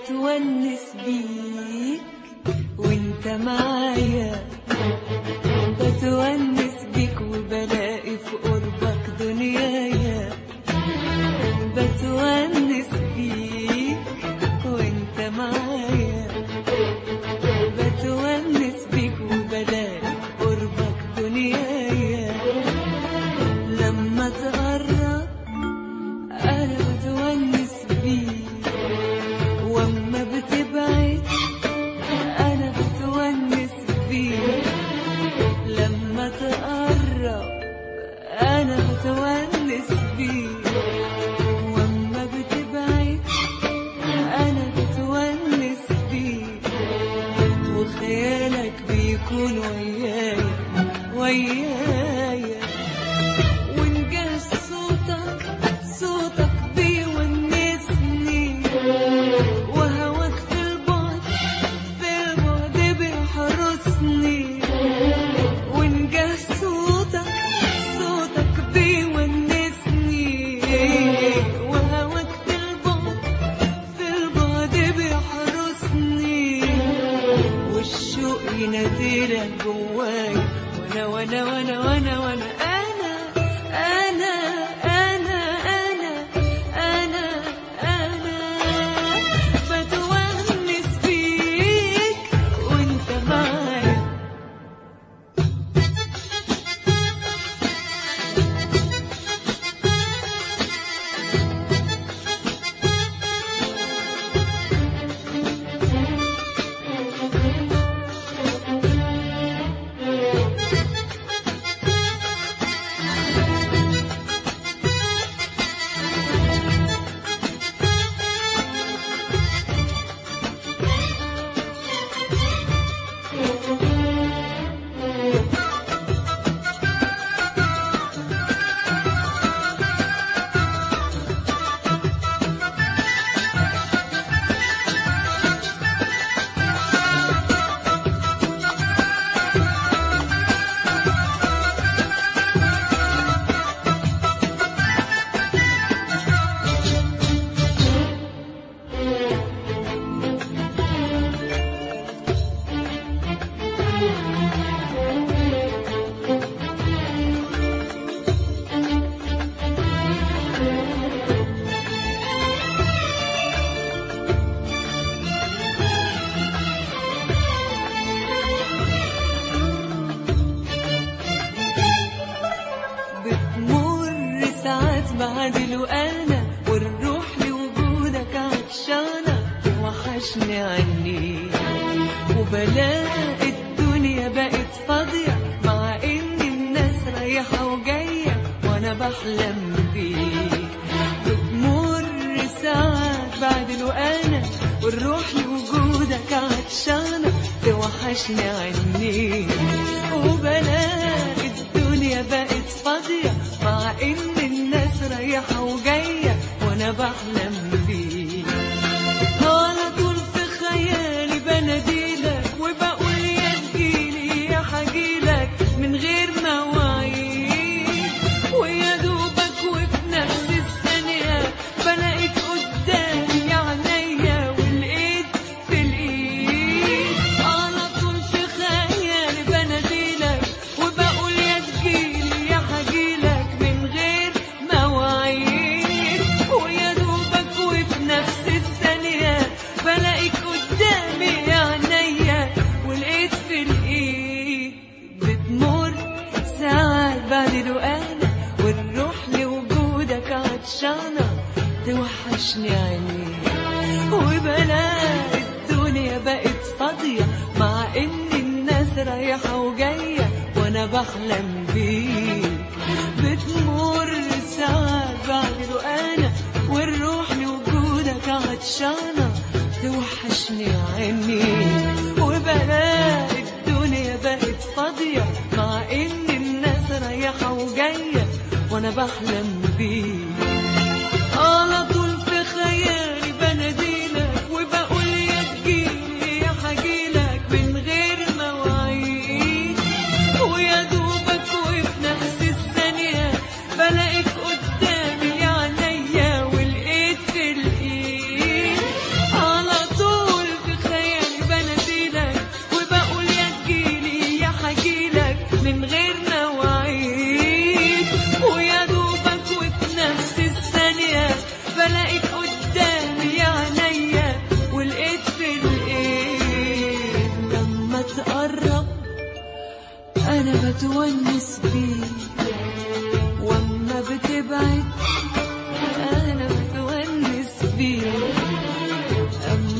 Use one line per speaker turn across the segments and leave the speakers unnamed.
بتونس بيك وانت معايا بتونس بيك وبلاقي في قربك دنيايا بتونس بيك وانت معايا بتونس بيك وبلاقي في قربك دنيايا لما تقرب انا بتونس بيك واما بتبعد انا بتونس بيك لما تقرب انا بتونس بيك واما بتبعد انا بتونس بيك وخيالك بيكون ويايا ويايا ونجهز صوتك صوتك بيونسني وهواك في البعد في البعد بيحرسني ونجهز صوتك صوتك بيونسني وهواك في البعد في البعد بيحرسني والشوق يناديلك جواي وانا وانا وانا وانا وانا انا انا انا انا انا انا بتونس بيك وانت معايا بتمر ساعات بعد وانا والروح لوجودك عطشانة وحشني عني وبلاقي الدنيا بقت فاضية مع ان الناس رايحة وجاية وانا بحلم بيك بتمر ساعات بعد وانا والروح لوجودك عطشانة توحشني عني وبلاقي الدنيا بقت فاضية مع ان الناس رايحة وجاية وانا بحلم بيك على طول في خيالي بناديلك وبقول يا تجيلي يا حجيلك من غير مواعيد ويا دوبك وفي نفس الثانية بلاقيك قدامي عينيا والايد في الايد على طول في خيالي بناديلك وبقول يا تجيلي يا حجيلك من غير مواعيد ويا دوبك وفي نفس الثانية بلاقيك قدامي عينيا والايد في الايد بتمر ساعات بعد رقانا والروح لوجودك عطشانة توحشني عينيك وبلاقي الدنيا بقت فاضية مع ان الناس رايحة وجاية وانا بحلم بيك بتمر ساعات بعد رقانا والروح لوجودك عطشانة توحشني عينيك وبلاقي الدنيا بقت فاضية مع ان الناس رايحة وجاية وانا بحلم بيك على طول في خيالي بناديلك وبقول يا تجيلي يا حجيلك من غير مواعيد ويا دوبك وفي نفس الثانية بلاقيك قدامي عينيا والايد في الايد على طول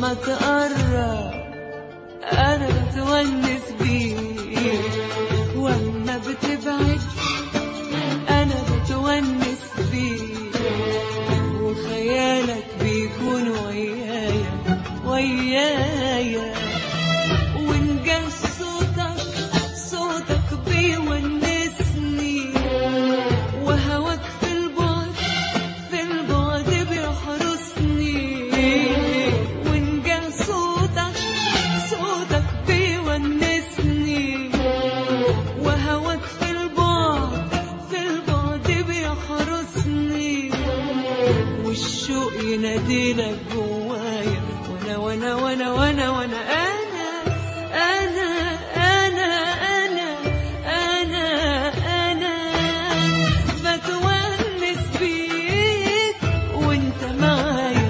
اما تقرب انا بتونس بيك واما بتبعد انا بتونس بيك وخيالك بيكون ويايا ويايا وإن جه صوتك صوتك بيونسني وهواك في البعد في البعد بيحرسني وإن جه صوتك صوتك بيونسني وهواك في البعد في البعد بيحرسني والشوق يناديلك جوايا وانا وانا وانا وانا وانا انا انا انا انا انا انا بتونس بيك وانت معايا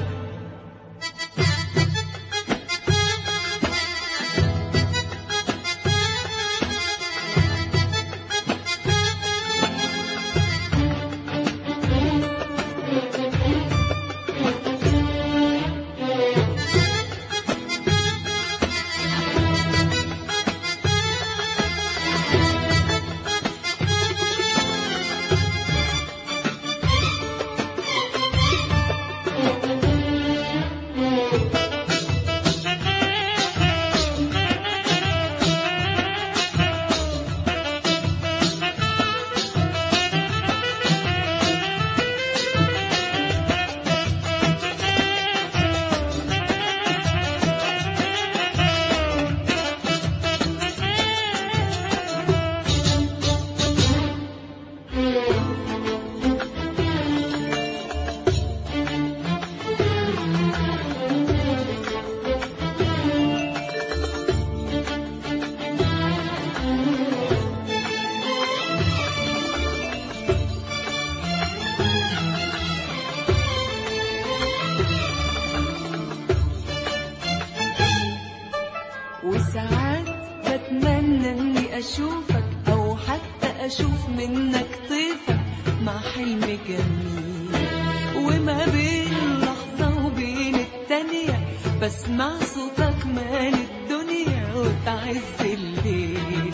وساعات بتمنى اني اشوفك او حتى اشوف منك طيفك مع حلم جميل وما بين لحظة وبين التانية بسمع صوتك مال الدنيا وتعز الليل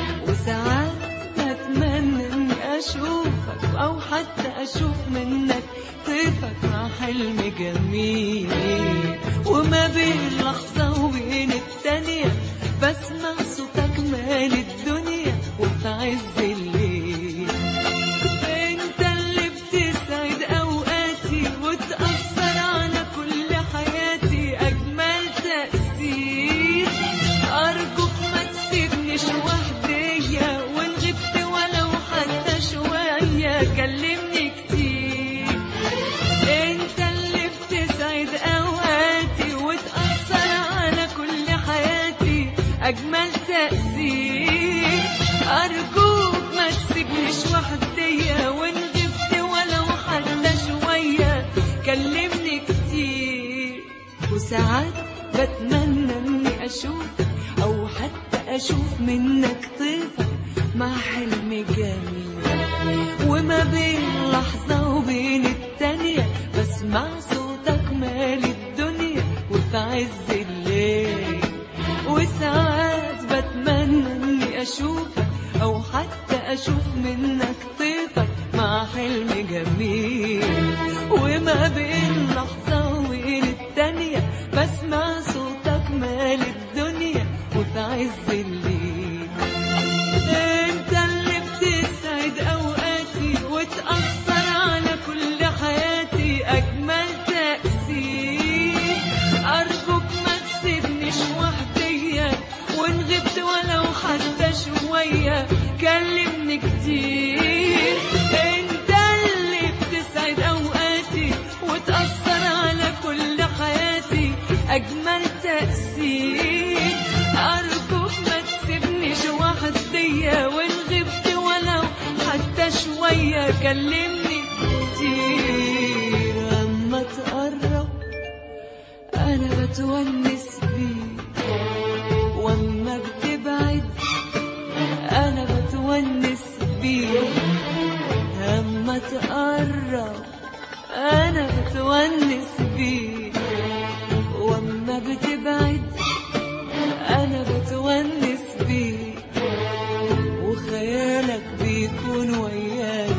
وساعات بتمنى اني اشوفك او حتى اشوف منك طيفك مع حلم جميل وما بين لحظة وبين التانية بسمع صوتك مال الدنيا وتعز الليل انت اللي بتسعد اوقاتي وتأثر على كل حياتي اجمل تأثير ارجوك ما تسيبنيش وحدية وان غبت ولو حتى شوية كلمني كتير انت اللي بتسعد اوقاتي وتأثر على كل حياتي اجمل تأثير ارجوك ما تسيبنيش وحدية وان غبت ولو حتى شوية كلمني كتير وساعات بتمنى اني اشوفك او حتى اشوف منك طيفك مع حلم جميل وما بين لحظة وبين التانية بسمع صوتك مال الدنيا وتعز الليل وساعات بتمنى اني اشوفك او حتى اشوف منك طيفك مع حلم جميل وما بين لحظة وبين التانية بسمع صوتك مال الدنيا وتعز الليل انت اللي بتسعد اوقاتي وتأثر على كل حياتي اجمل تأثير ارجوك ما تسيبنيش وحدية وان غبت ولو حتى شوية كلمني كتير انت اللي بتسعد اوقاتي وتأثر على كل حياتي اجمل تأثير ارجوك ما تسيبنيش وحدية وان غبت ولو حتى شوية كلمني كتير اما تقرب انا بتونس بيك واما بتبعد انا بتونس بيك اما تقرب انا بتونس بيك واما ما بتبعد انا بتونس بيك وخيالك بيكون ويايا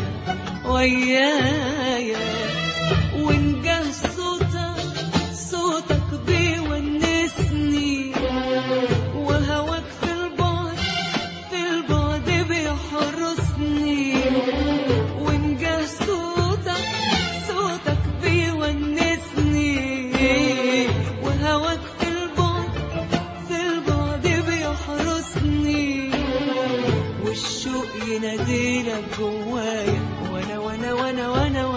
ويايا ونجاه صوتك صوتك بيونسني وهواك في البعد في البعد بيحرسني ونجاه صوتك صوتك بيونسني وهواك في البعد في البعد بيحرسني والشوق يناديلك جوايا وانا وانا وانا وانا